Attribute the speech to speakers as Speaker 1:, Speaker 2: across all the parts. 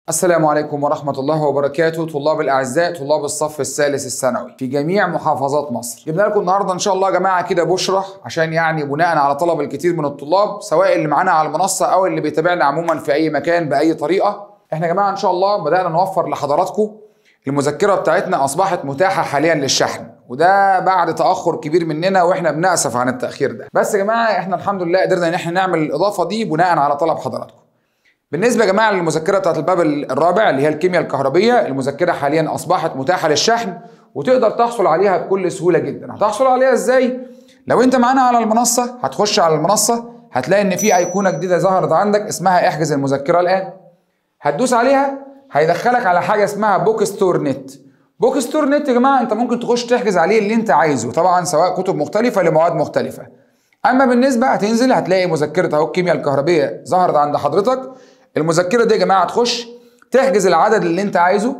Speaker 1: السلام عليكم ورحمة الله وبركاته طلاب الأعزاء طلاب الصف الثالث الثانوي في جميع محافظات مصر جبنا لكم النهاردة إن شاء الله يا جماعة كده بشرة عشان يعني بناء على طلب الكثير من الطلاب سواء اللي معانا على المنصة أو اللي بيتابعنا عموما في أي مكان بأي طريقة إحنا يا جماعة إن شاء الله بدأنا نوفر لحضراتكم المذكرة بتاعتنا أصبحت متاحة حاليا للشحن وده بعد تأخر كبير مننا وإحنا بنأسف عن التأخير ده بس يا جماعة إحنا الحمد لله قدرنا إن إحنا نعمل الإضافة دي بناء على طلب حضراتكم بالنسبه يا جماعه للمذكره بتاعت الباب الرابع اللي هي الكيمياء الكهربيه المذكره حاليا اصبحت متاحه للشحن وتقدر تحصل عليها بكل سهوله جدا هتحصل عليها ازاي لو انت معانا على المنصه هتخش على المنصه هتلاقي ان في ايقونه جديده ظهرت عندك اسمها احجز المذكره الان هتدوس عليها هيدخلك على حاجه اسمها بوك ستور نت بوك ستور نت يا جماعه انت ممكن تخش تحجز عليه اللي انت عايزه طبعا سواء كتب مختلفه لمواد مختلفه اما بالنسبه هتنزل هتلاقي مذكره اهو الكيمياء الكهربيه ظهرت عند حضرتك المذكره دي يا جماعه تخش تحجز العدد اللي انت عايزه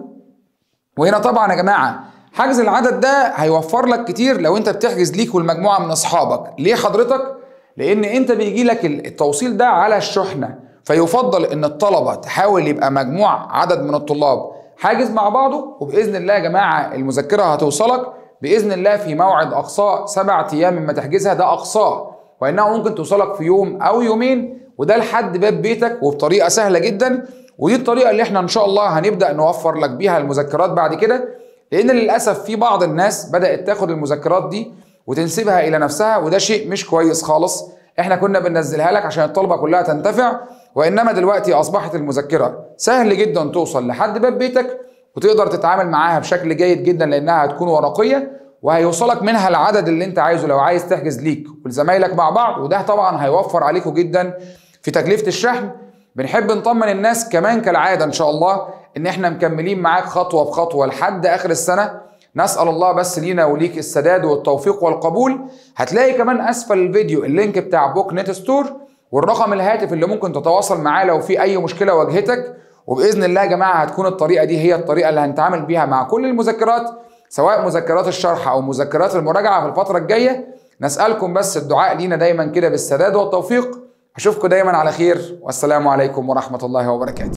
Speaker 1: وهنا طبعا يا جماعه حجز العدد ده هيوفر لك كتير لو انت بتحجز ليك والمجموعه من اصحابك ليه حضرتك لان انت بيجي لك التوصيل ده على الشحنه فيفضل ان الطلبه تحاول يبقى مجموع عدد من الطلاب حاجز مع بعضه وباذن الله يا جماعه المذكره هتوصلك باذن الله في موعد اقصاه سبعة ايام مما تحجزها ده اقصاه وانها ممكن توصلك في يوم او يومين وده لحد باب بيتك وبطريقه سهله جدا ودي الطريقه اللي احنا ان شاء الله هنبدا نوفر لك بيها المذكرات بعد كده لان للاسف في بعض الناس بدات تاخد المذكرات دي وتنسبها الى نفسها وده شيء مش كويس خالص احنا كنا بننزلها لك عشان الطلبه كلها تنتفع وانما دلوقتي اصبحت المذكره سهل جدا توصل لحد باب بيتك وتقدر تتعامل معاها بشكل جيد جدا لانها هتكون ورقيه وهيوصلك منها العدد اللي انت عايزه لو عايز تحجز ليك ولزمايلك مع بعض وده طبعا هيوفر عليكم جدا في تكلفه الشحن بنحب نطمن الناس كمان كالعاده ان شاء الله ان احنا مكملين معاك خطوه بخطوه لحد اخر السنه نسال الله بس لينا وليك السداد والتوفيق والقبول هتلاقي كمان اسفل الفيديو اللينك بتاع بوك نت ستور والرقم الهاتف اللي ممكن تتواصل معاه لو في اي مشكله واجهتك وباذن الله يا جماعه هتكون الطريقه دي هي الطريقه اللي هنتعامل بيها مع كل المذكرات سواء مذكرات الشرح او مذكرات المراجعه في الفتره الجايه نسالكم بس الدعاء لينا دايما كده بالسداد والتوفيق اشوفكم دايما على خير والسلام عليكم ورحمه الله وبركاته